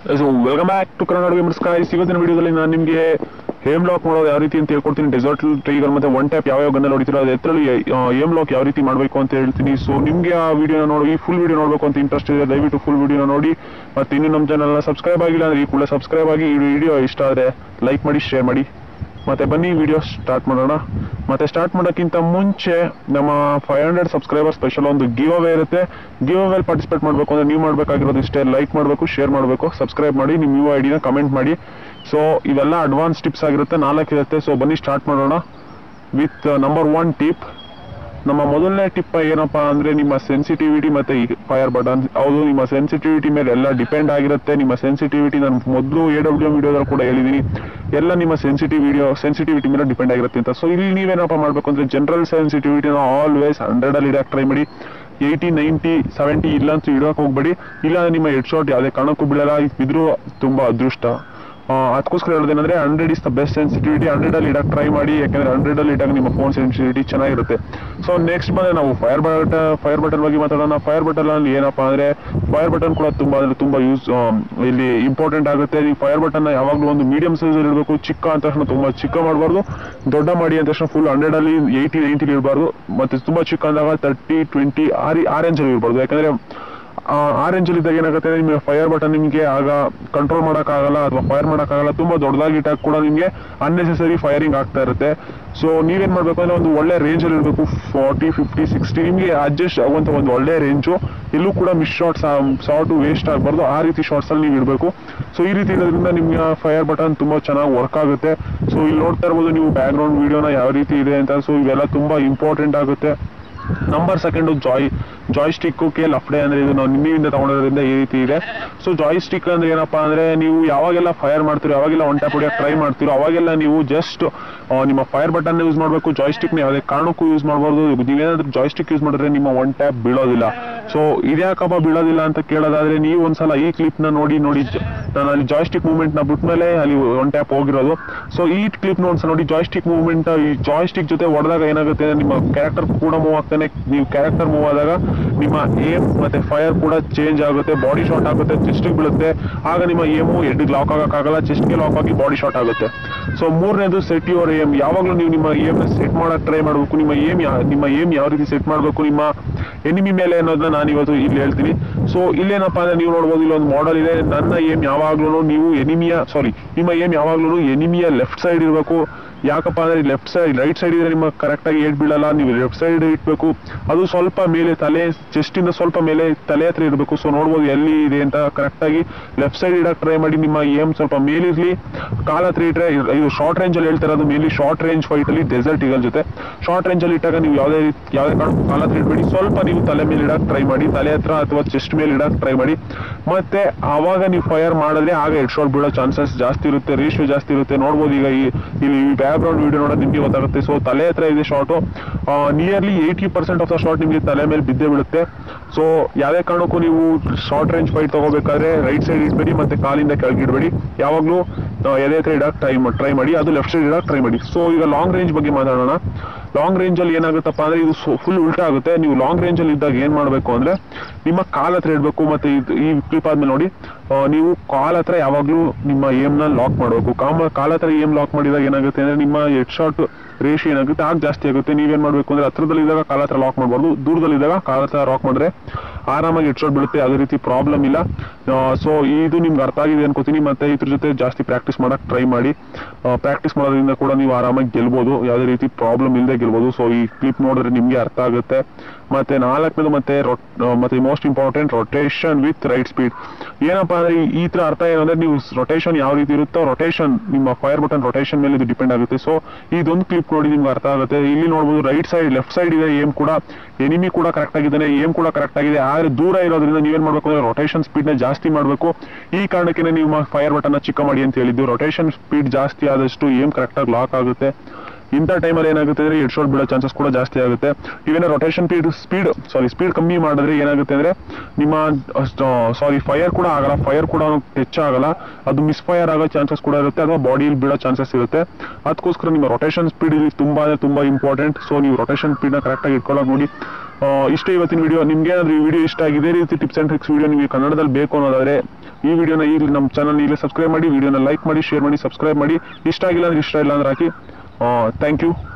so welcome back to Kannada gamers guys ಇವತ್ತಿನ ವಿಡಿಯೋದಲ್ಲಿ ನಾನು ನಿಮಗೆ ಹೇಮ್ ಲಾಕ್ ಮಾಡೋದು ಯಾವ ರೀತಿ ಅಂತ ಹೇಳ್ಕೊಡ್ತೀನಿ ಡೆಸರ್ಟ್ ಟ್ರೀಗರ್ ಮತ್ತೆ ಒನ್ ಟ್ಯಾಪ್ ಯಾವ ಯಾವ ಗನ್ನಲ್ಲಿ ಹೊಡಿತೀರೋ ಅದು ಎತ್ತರಲ್ಲಿ ಹೇಮ್ ಲಾಕ್ ಯಾವ ರೀತಿ ಮಾಡಬೇಕು ಅಂತ ಹೇಳ್ತೀನಿ ಸೊ ನಿಮಗೆ ಆ ವಿಡಿಯೋನ ನೋಡಿ ಈ ಫುಲ್ ವಿಡಿಯೋ ನೋಡಬೇಕು ಅಂತ ಇಂಟ್ರೆಸ್ಟ್ ಇದೆ ದಯವಿಟ್ಟು ಫುಲ್ ವಿಡಿಯೋನ ನೋಡಿ ಮತ್ತೆ ಇನ್ನು ನಮ್ಮ ಚಾನಲ್ನ ಸಬ್ಸ್ಕ್ರೈಬ್ ಆಗಿಲ್ಲ ಅಂದ್ರೆ ಈ ಕೂಡ ಸಬ್ಸ್ಕ್ರೈಬ್ ಆಗಿ ಈ ವಿಡಿಯೋ ಇಷ್ಟ ಆದರೆ ಲೈಕ್ ಮಾಡಿ ಶೇರ್ ಮಾಡಿ ಮತ್ತೆ ಬನ್ನಿ ವಿಡಿಯೋ ಸ್ಟಾರ್ಟ್ ಮಾಡೋಣ ಮತ್ತೆ ಸ್ಟಾರ್ಟ್ ಮಾಡೋಕ್ಕಿಂತ ಮುಂಚೆ ನಮ್ಮ ಫೈವ್ ಹಂಡ್ರೆಡ್ ಸಬ್ಸ್ಕ್ರೈಬರ್ ಸ್ಪೆಷಲ್ ಒಂದು ಗಿವ್ ಅವೇ ಇರುತ್ತೆ ಗಿವ್ ಅವೇ ಪಾರ್ಟಿಸಿಪೇಟ್ ಮಾಡಬೇಕು ಅಂದ್ರೆ ನೀವು ಮಾಡಬೇಕಾಗಿರೋದು ಇಷ್ಟೇ ಲೈಕ್ ಮಾಡಬೇಕು ಶೇರ್ ಮಾಡಬೇಕು ಸಬ್ಸ್ಕ್ರೈಬ್ ಮಾಡಿ ನಿಮ್ಮ ಯು ಐ ಡಿನ ಕಮೆಂಟ್ ಮಾಡಿ ಸೊ ಇವೆಲ್ಲ ಅಡ್ವಾನ್ಸ್ ಟಿಪ್ಸ್ ಆಗಿರುತ್ತೆ ನಾಲ್ಕು ಇರುತ್ತೆ ಸೊ ಬನ್ನಿ ಸ್ಟಾರ್ಟ್ ಮಾಡೋಣ ವಿತ್ ನಂಬರ್ ಒನ್ ಟಿಪ್ ನಮ್ಮ ಮೊದಲನೇ ಟಿಪ್ ಏನಪ್ಪಾ ಅಂದ್ರೆ ನಿಮ್ಮ ಸೆನ್ಸಿಟಿವಿಟಿ ಮತ್ತೆ ಫೈರ್ ಬಟನ್ ಹೌದು ನಿಮ್ಮ ಸೆನ್ಸಿಟಿವಿಟಿ ಮೇಲೆ ಎಲ್ಲ ಡಿಪೆಂಡ್ ಆಗಿರುತ್ತೆ ನಿಮ್ಮ ಸೆನ್ಸಿಟಿವಿಟಿ ನಾನು ಮೊದಲು ಎ ಡಬ್ಲ್ಯೂ ವಿಡಿಯೋದಲ್ಲಿ ಕೂಡ ಹೇಳಿದ್ದೀನಿ ಎಲ್ಲ ನಿಮ್ಮ ಸೆನ್ಸಿಟಿವ್ ವಿಡಿಯೋ ಸೆನ್ಸಿಟಿವಿಟಿ ಮೇಲೆ ಡಿಪೆಂಡ್ ಆಗಿರುತ್ತೆ ಅಂತ ಸೊ ಇಲ್ಲಿ ನೀವೇನಪ್ಪ ಮಾಡಬೇಕು ಅಂದ್ರೆ ಜನರಲ್ ಸೆನ್ಸಿಟಿವಿಟಿನ ಆಲ್ವೇಸ್ ಹಂಡ್ರೆಡ್ ಅಲ್ಲಿ ಇಡಕ್ಕೆ ಟ್ರೈ ಮಾಡಿ ಏಯ್ಟಿ ನೈಂಟಿ ಸೆವೆಂಟಿ ಇಲ್ಲ ಅಂತ ಇಡೋಕೆ ಹೋಗ್ಬೇಡಿ ಇಲ್ಲ ಅಂದ್ರೆ ನಿಮ್ಮ ಹೆಡ್ ಶಾಟ್ ಯಾವುದೇ ಕಾರಣಕ್ಕೂ ಬೀಳಲ್ಲ ಇದ್ರೂ ತುಂಬಾ ಅದೃಷ್ಟ ಆ, ಅದಕ್ಕೋಸ್ಕರ ಹೇಳೋದೇನಂದ್ರೆ hundred is the best sensitivity hundred ಅಲ್ಲಿ ಇಡಕ್ಕೆ ಟ್ರೈ ಮಾಡಿ ಯಾಕಂದ್ರೆ ಹಂಡ್ರೆಡ್ ಅಲ್ಲಿ ಇಟ್ಟಾಗ ನಿಮ್ಮ ಫೋನ್ ಸೆನ್ಸಿಟಿವಿಟಿ ಚೆನ್ನಾಗಿರುತ್ತೆ ಸೊ ನೆಕ್ಸ್ಟ್ ಬಂದ್ರೆ ನಾವು ಫೈರ್ ಬಟನ್ ಫೈರ್ ಬಟನ್ ಬಗ್ಗೆ ಮಾತಾಡೋಣ ಫೈರ್ ಬಟನ್ ಅಲ್ಲಿ ಏನಪ್ಪಾ ಅಂದ್ರೆ ಫೈರ್ ಬಟನ್ ಕೂಡ ತುಂಬಾ ಅಂದ್ರೆ ತುಂಬಾ ಯೂಸ್ ಇಲ್ಲಿ ಇಂಪಾರ್ಟೆಂಟ್ ಆಗುತ್ತೆ ಈ ಫೈರ್ ಬಟನ್ ಯಾವಾಗಲೂ ಒಂದು ಮೀಡಿಯಂ ಸೈಜ್ ಅಲ್ಲಿ ಇರಬೇಕು ಚಿಕ್ಕ ಅಂತ ತಕ್ಷಣ ತುಂಬಾ ಚಿಕ್ಕ ಮಾಡಬಾರ್ದು ದೊಡ್ಡ ಮಾಡಿ ಅಂತ ತಕ್ಷಣ ಫುಲ್ ಹಂಡ್ರೆಡ್ ಅಲ್ಲಿ ಏಯ್ಟಿ ನೈಂಟಿ ಇರಬಾರ್ದು ಮತ್ತೆ ತುಂಬಾ ಚಿಕ್ಕ ಅಂದಾಗ ತರ್ಟಿ ಟ್ವೆಂಟಿ ಆರ್ ಆರೆಂಜ್ ಅಲ್ಲಿ ಇರಬಾರ್ದು ಯಾಕಂದ್ರೆ ಆರೆಂಜ್ ಅಲ್ಲಿ ಇದ್ದಾಗ ಏನಾಗುತ್ತೆ ನಿಮಗೆ ಫೈರ್ ಬಟನ್ ನಿಮಗೆ ಆಗ ಕಂಟ್ರೋಲ್ ಮಾಡೋಕ್ಕಾಗಲ್ಲ ಅಥವಾ ಫೈರ್ ಮಾಡೋಕ್ಕಾಗಲ್ಲ ತುಂಬಾ ದೊಡ್ಡದಾಗಿ ಇಟ್ಟಾಗ ಕೂಡ ನಿಮಗೆ ಅನ್ನೆಸೆಸರಿ ಫೈರಿಂಗ್ ಆಗ್ತಾ ಇರುತ್ತೆ ಸೊ ನೀವೇನ್ ಮಾಡ್ಬೇಕು ಅಂದ್ರೆ ಒಂದು ಒಳ್ಳೆ ರೇಂಜ್ ಅಲ್ಲಿ ಇರಬೇಕು ಫಾರ್ಟಿ ಫಿಫ್ಟಿ ಸಿಕ್ಸ್ಟಿ ನಿಮಗೆ ಅಡ್ಜಸ್ಟ್ ಆಗುವಂತ ಒಂದು ಒಳ್ಳೆ ರೇಂಜು ಎಲ್ಲೂ ಕೂಡ ಮಿಸ್ ಶಾರ್ಟ್ಸ್ ಶಾರ್ಟ್ ವೇಸ್ಟ್ ಆಗಬಾರ್ದು ಆ ರೀತಿ ಶಾರ್ಟ್ಸ್ ಅಲ್ಲಿ ನೀವು ಇಡಬೇಕು ಸೊ ಈ ರೀತಿ ಇರೋದ್ರಿಂದ ನಿಮ್ಗೆ ಫೈರ್ ಬಟನ್ ತುಂಬಾ ಚೆನ್ನಾಗಿ ವರ್ಕ್ ಆಗುತ್ತೆ ಸೊ ಇಲ್ಲಿ ನೋಡ್ತಾ ಇರ್ಬೋದು ನೀವು ಬ್ಯಾಕ್ ಗ್ರೌಂಡ್ ವಿಡಿಯೋನ ಯಾವ ರೀತಿ ಇದೆ ಅಂತ ಸೊ ಇವೆಲ್ಲ ತುಂಬಾ ಇಂಪಾರ್ಟೆಂಟ್ ಆಗುತ್ತೆ number second joy joystick ಕೆ ಲಫ್ಡೆ ಅಂದ್ರೆ ಇದು ನಾವು ನಿಮ್ಮಿಂದ ತಗೊಂಡಿರೋದ್ರಿಂದ ಈ ರೀತಿ ಇದೆ ಸೊ ಜಾಯ್ ಸ್ಟಿಕ್ ಅಂದ್ರೆ ಏನಪ್ಪಾ ಅಂದ್ರೆ ನೀವು ಯಾವಾಗೆಲ್ಲ ಫೈರ್ ಮಾಡ್ತೀರೋ ಯಾವಾಗೆಲ್ಲ ಒನ್ ಟ್ಯಾಪ್ ಹೊಡಿಯೋಕೆ ಟ್ರೈ ಮಾಡ್ತೀರೋ ಅವಾಗೆಲ್ಲ ನೀವು ಜಸ್ಟ್ ನಿಮ್ಮ ಫೈರ್ ಬಟನ್ ಯೂಸ್ ಮಾಡಬೇಕು ಜಾಯ್ ಸ್ಟಿಕ್ ಯಾವುದೇ ಕಾರಣಕ್ಕೂ ಯೂಸ್ ಮಾಡಬಾರ್ದು ನೀವೇನಾದ್ರೂ ಜಾಯ್ ಸ್ಟಿಕ್ ಯೂಸ್ ಮಾಡಿದ್ರೆ ನಿಮ್ಮ ಒನ್ ಟ್ಯಾಪ್ ಬೀಳೋದಿಲ್ಲ ಸೊ ಇದ್ಯಾಕಪ್ಪ ಬೀಳೋದಿಲ್ಲ ಅಂತ ಕೇಳೋದಾದ್ರೆ ನೀವು ಒಂದ್ಸಲ ಈ ಕ್ಲಿಪ್ ನ ನೋಡಿ ನೋಡಿ ಜ- ನಾನು ಅಲ್ಲಿ ಜಾಯ್ ಸ್ಟಿಕ್ ಮೂವ್ಮೆಂಟ್ ನ ಬಿಟ್ಮೇಲೆ ಅಲ್ಲಿ ಒನ್ ಟ್ಯಾಪ್ ಹೋಗಿರೋದು ಸೊ ಈ ಕ್ಲಿಪ್ ನ ಒಂದ್ಸಲ ನೋಡಿ ಜಾಯ್ ಸ್ಟಿಕ್ ಮೂವ್ಮೆಂಟ್ ಈ ಜಾಯ್ ಸ್ಟಿಕ್ ಜೊತೆ ಹೊಡೆದಾಗ ಏನಾಗುತ್ತೆ ಅಂದ್ರೆ ನಿಮ್ಮ ಕ್ಯಾರೆಕ್ಟರ್ ಕೂಡ ಮೂವ್ ಆಗ್ತಾನೆ ನೀವು ಕ್ಯಾರೆಕ್ಟರ್ ಮೂವ್ ಆದಾಗ ನಿಮ್ಮ ಏಮ್ ಮತ್ತೆ ಫೈರ್ ಕೂಡ ಚೇಂಜ್ ಆಗುತ್ತೆ ಬಾಡಿ ಶಾಟ್ ಆಗುತ್ತೆ ಚೆಸ್ಟ್ ಬೀಳುತ್ತೆ ಆಗ ನಿಮ್ಮ ಏಮು ಎಡ್ ಲಾಕ್ ಆಗಕ್ಕಾಗಲ್ಲ ಚೆಸ್ಟ್ಗೆ ಲಾಕ್ ಆಗಿ ಬಾಡಿ ಶಾಟ್ ಆಗುತ್ತೆ ಸೊ ಮೂರನೇದು ಸೆಟ್ ಯುವರ್ ಏಮ್ ಯಾವಾಗಲೂ ನೀವು ನಿಮ್ಮ ಏಮ್ ಸೆಟ್ ಮಾಡಕ್ ಟ್ರೈ ಮಾಡಬೇಕು ನಿಮ್ಮ ಏಮ್ ನಿಮ್ಮ ಏಮ್ ಯಾವ ರೀತಿ ಸೆಟ್ ಮಾಡಬೇಕು ನಿಮ್ಮ ಎನಿಮಿ ಮೇಲೆ ಅನ್ನೋದನ್ನ ನಾನು ಇವತ್ತು ಇಲ್ಲಿ ಹೇಳ್ತೀನಿ ಸೊ ಇಲ್ಲೇನಪ್ಪ ಅಂದ್ರೆ ನೀವು ನೋಡ್ಬೋದು ಇಲ್ಲೊಂದು ಮಾಡೆಲ್ ಇದೆ ನನ್ನ ಏಮ್ ಯಾವಾಗ್ಲೂ ನೀವು ಎನಿಮಿಯ ಸಾರಿ ನಿಮ್ಮ ಏಮ್ ಯಾವಾಗ್ಲೂ ಎನಿಮಿಯ ಲೆಫ್ಟ್ ಸೈಡ್ ಇರಬೇಕು ಯಾಕಪ್ಪ ಅಂದ್ರೆ ಲೆಫ್ಟ್ ಸೈಡ್ ರೈಟ್ ಸೈಡ್ ಇದ್ರೆ ನಿಮ್ಮ ಕರೆಕ್ಟ್ ಆಗಿ ಏಟ್ ಬೀಳಲ್ಲ ನೀವು ಲೆಫ್ಟ್ ಸೈಡ್ ಇಟ್ಬೇಕು ಅದು ಸ್ವಲ್ಪ ಮೇಲೆ ತಲೆ ಚೆಸ್ಟ್ ಇಂದ ಸ್ವಲ್ಪ ಮೇಲೆ ತಲೆ ಹತ್ರ ಇರಬೇಕು ಸೊ ನೋಡ್ಬೋದು ಎಲ್ಲಿ ಇದೆ ಅಂತ ಕರೆಕ್ಟ್ ಆಗಿ ಲೆಫ್ಟ್ ಸೈಡ್ ಇಡಕ್ ಟ್ರೈ ಮಾಡಿ ನಿಮ್ಮ ಏಮ್ ಸ್ವಲ್ಪ ಮೇಲಿರ್ಲಿ ಕಾಲ ಹತ್ರ ಇಟ್ರೆ ಇದು ಶಾರ್ಟ್ ರೇಂಜ್ ಅಲ್ಲಿ ಹೇಳ್ತಾ ಇರೋದು ಮೇಲಿ ಶಾರ್ಟ್ ರೇಂಜ್ ಫೈಟ್ ಅಲ್ಲಿ ಡೆಸರ್ಟ್ ಈಗಲ್ ಜೊತೆ ಶಾರ್ಟ್ ರೇಂಜ್ ಅಲ್ಲಿ ಇಟ್ಟಾಗ ನೀವು ಯಾವುದೇ ರೀತಿ- ಯಾವುದೇ ಕಾರಣಕ್ಕೂ ಕಾಲ ಹತ್ರ ಇಟ್ಬೇಡಿ ಸ್ವಲ್ಪ ನೀವು ತಲೆ ಮೇಲೆ ಇಡಕ್ ಟ್ರೈ ಮಾಡಿ ತಲೆ ಹತ್ರ ಅಥವಾ ಚೆಸ್ಟ್ ಮೇಲೆ ಇಡಕ್ ಟ್ರೈ ಮಾಡಿ ಮತ್ತೆ ಆವಾಗ ನೀವು ಫೈರ್ ಮಾಡಿದ್ರೆ ಆಗ ಹೆಡ್ ಶಾಟ್ ಬೀಳೋ ಚಾನ್ಸಸ್ ಜಾಸ್ತಿ ಇರುತ್ತೆ ರೇಷಿಯೋ ಜಾಸ್ತಿ ಇರುತ್ತೆ ನೋಡ್ಬೋದು ಈಗ ಈ ಇಲ್ಲಿ ಬ್ಯಾಕ್ ಗ್ರೌಂಡ್ ವಿಡಿಯೋ ನೋಡೋದು ನಿಮಗೆ ಗೊತ್ತಾಗುತ್ತೆ ಸೊ ತಲೆ ಹತ್ರ ಇದೆ shot nearly eighty percent of the shot ನಿಮಗೆ ತಲೆ ಮೇಲೆ ಬಿದ್ದೇ ಬೀಳುತ್ತೆ ಸೊ ಯಾವುದೇ ಕಾರಣಕ್ಕೂ ನೀವು ಶಾರ್ಟ್ ರೇಂಜ್ ಫೈಟ್ ತಗೋಬೇಕಾದ್ರೆ ರೈಟ್ ಸೈಡ್ ಇಡಬೇಡಿ ಮತ್ತೆ ಕಾಲಿಂದ ಕೆಳಗೆ ಇಡಬೇಡಿ ಯಾವಾಗಲೂ ಎದೆ ಹತ್ರ ಇಡಕ್ಕೆ ಟ್ರೈ ಟ್ರೈ ಮಾಡಿ ಅದು ಲೆಫ್ಟ್ ಸೈಡ್ ಇಡಕ್ಕೆ ಟ್ರೈ ಮಾಡಿ ಸೊ ಈಗ ಲಾಂಗ್ ರೇಂಜ್ ಬಗ್ಗೆ ಮಾತಾಡೋಣ ಲಾಂಗ್ ರೇಂಜ್ ಅಲ್ಲಿ ಏನಾಗುತ್ತಪ್ಪ ಅಂದ್ರೆ ಇದು ಫುಲ್ ಉಲ್ಟಾ ಆಗುತ್ತೆ ನೀವು ಲಾಂಗ್ ರೇಂಜ್ ಅಲ್ಲಿ ಇದ್ದಾಗ ಏನ್ ಮಾಡಬೇಕು ಅಂದ್ರೆ ನಿಮ್ಮ ಕಾಲ್ ಹತ್ರ ಇಡಬೇಕು ಮತ್ತೆ ಇದು- ಈ ಕ್ಲಿಪ್ ಆದ್ಮೇಲೆ ನೋಡಿ ಆ, ನೀವು ಕಾಲ್ ಹತ್ರ ಯಾವಾಗ್ಲೂ ನಿಮ್ಮ ಏಮ್ ನ ಲಾಕ್ ಮಾಡಬೇಕು ಕಾಮ ಕಾಲ್ ಹತ್ರ ಏಮ್ ಲಾಕ್ ಮಾಡಿದಾಗ ಏನಾಗುತ್ತೆ ಅಂದ್ರೆ ನಿಮ್ಮ ಹೆಡ್ ಶಾಟ್ ರೇಷಿಯೋ ಏನಾಗುತ್ತೆ ಆಗ ಜಾಸ್ತಿ ಆಗುತ್ತೆ ನೀವೇನ್ ಮಾಡ್ಬೇಕು ಅಂದ್ರೆ ಹತ್ರದಲ್ಲಿದ್ದಾಗ ಕಾಲ ಹತ್ರ ಲಾಕ್ ಮಾಡಬಾರ್ದು ದೂರದಲ್ಲಿದ್ದಾಗ ಕಾಲ ಹತ್ರ ಲಾಕ್ ಮಾಡಿದ್ರೆ ಆರಾಮಾಗಿ ಹೆಡ್ ಶಾಟ್ ಬೀಳುತ್ತೆ ಅದೇ ರೀತಿ ಪ್ರಾಬ್ಲಮ್ ಇಲ್ಲ ಸೊ ಇದು ನಿಮ್ಗೆ ಅರ್ಥ ಆಗಿದೆ ಅನ್ಕೋತೀನಿ ಮತ್ತೆ ಇದ್ರ ಜೊತೆ ಜಾಸ್ತಿ ಪ್ರಾಕ್ಟೀಸ್ ಮಾಡಕ್ ಟ್ರೈ ಮಾಡಿ ಪ್ರಾಕ್ಟೀಸ್ ಮಾಡೋದ್ರಿಂದ ಕೂಡ ನೀವು ಆರಾಮಾಗಿ ಗೆಲ್ಬೋದು ಯಾವುದೇ ರೀತಿ ಪ್ರಾಬ್ಲಮ್ ಇಲ್ಲದೆ ಗೆಲ್ಬೋದು ಸೊ ಈ ಕ್ಲಿಪ್ ನೋಡಿದ್ರೆ ನಿಮ್ಗೆ ಅರ್ಥ ಆಗುತ್ತೆ ಮತ್ತೆ ನಾಲ್ಕನೇದು ಮತ್ತೆ ರೊಟ್ ಆ, ಮತ್ತೆ most important rotation with right speed ಏನಪ್ಪಾ ಅಂದ್ರೆ ಈ- ಈ ತರ ಅರ್ಥ ಏನಂದ್ರೆ ನೀವು ರೊಟೇಷನ್ ಯಾವ ರೀತಿ ಇರುತ್ತೋ ರೊಟೇಷನ್ ನಿಮ್ಮ ಫೈರ್ ಬಟನ್ ರೊಟೇಷನ್ ಮೇಲೆ ಇದು ಡಿಪೆಂಡ್ ಆಗುತ್ತೆ ಸೊ ಇದೊಂದು ಕ್ಲಿಪ್ ನೋಡಿ ನಿಮ್ಗೆ ಅರ್ಥ ಆಗುತ್ತೆ ಇಲ್ಲಿ ನೋಡ್ಬೋದು ರೈಟ್ ಸೈಡ್ ಲೆಫ್ಟ್ ಸೈಡ್ ಇದೆ ಏಮ್ ಕೂಡ ಎನಿಮಿ ಕೂಡ ಕರೆಕ್ಟ್ ಆಗಿದ್ದಾನೆ ಏಮ್ ಕೂಡ ಕರೆಕ್ಟ್ ಆಗಿದೆ ಆದ್ರೆ ದೂರ ಇರೋದ್ರಿಂದ ನೀವೇನ್ ಮಾಡ್ಬೇಕು ಅಂದ್ರೆ ರೊಟೇಷನ್ ಸ್ಪೀಡ್ ನ ಜಾಸ್ತಿ ಮಾಡಬೇಕು ಈ ಕಾರಣಕ್ಕೆ ನಿಮ್ಮ ಫೈರ್ ಬಟನ್ ಚಿಕ್ಕ ಮಾಡಿ ಅಂತ ಹೇಳಿದ್ದು ರೊಟೇಷನ್ ಸ್ಪೀಡ್ ಜಾಸ್ತಿ ಆದಷ್ಟು ಏಮ್ ಕರೆಕ್ಟ್ ಆಗಿ ಲಾಕ್ ಆಗುತ್ತೆ ಇಂಥ ಟೈಮಲ್ಲಿ ಏನಾಗುತ್ತೆ ಅಂದ್ರೆ ಹೆಡ್ ಶಾಟ್ ಬೀಳೋ ಚಾನ್ಸಸ್ ಕೂಡ ಜಾಸ್ತಿ ಆಗುತ್ತೆ ಇವೇನ rotation speed speed sorry speed ಕಮ್ಮಿ ಮಾಡಿದ್ರೆ ಏನಾಗುತ್ತೆ ಅಂದ್ರೆ ನಿಮ್ಮ ಸಾರಿ ಫೈರ್ ಕೂಡ ಆಗಲ್ಲ ಫೈರ್ ಕೂಡ ಟಚ್ ಆಗಲ್ಲ ಅದು ಮಿಸ್ ಫೈರ್ ಆಗೋ ಚಾನ್ಸಸ್ ಕೂಡ ಇರುತ್ತೆ ಅಥವಾ ಬಾಡಿಯಲ್ಲಿ ಬೀಳೋ ಚಾನ್ಸಸ್ ಇರುತ್ತೆ ಅದಕ್ಕೋಸ್ಕರ ನಿಮ್ಮ ರೊಟೇಷನ್ ಸ್ಪೀಡ್ ಇಲ್ಲಿ ತುಂಬಾ ಅಂದ್ರೆ ತುಂಬಾ ಇಂಪಾರ್ಟೆಂಟ್ ಸೊ ನೀವು ರೊಟೇಷನ್ ಸ್ಪೀಡ್ನ ಕರೆಕ್ಟಾಗಿ ಇಟ್ಕೊಳ್ಳೋಕೆ ನೋಡಿ ಆ, ಇಷ್ಟೇ ಇವತ್ತಿನ ವಿಡಿಯೋ ನಿಮ್ಗೆ ಏನಾದ್ರು ಈ ವಿಡಿಯೋ ಇಷ್ಟ ಆಗಿದೆ ಇದೇ ರೀತಿ ಟಿಪ್ಸ್ ಅಂಡ್ ಟ್ರಿಕ್ಸ್ ವಿಡಿಯೋ ನಿಮಗೆ ಕನ್ನಡದಲ್ಲಿ ಬೇಕು ಅನ್ನೋದಾದ್ರೆ ಈ ವಿಡಿಯೋನ ಈಗಲೇ ನಮ್ಮ ಚಾನಲ್ ಈಗಲೇ ಸಬ್ಸ್ಕ್ರೈಬ್ ಮಾಡಿ ವಿಡಿಯೋನ ಲೈಕ್ ಮಾಡಿ ಶೇರ್ ಮಾಡಿ ಸಬ್ಸ್ಕ್ರೈಬ್ ಮಾಡಿ ಇಷ್ಟ ಆಗಿಲ್ಲ ಅಂದ್ರೆ ಇಷ್ಟ ಇಲ್ಲ ಅಂದ್ರೆ ಹಾಕಿ ಥ್ಯಾಂಕ್ ಯು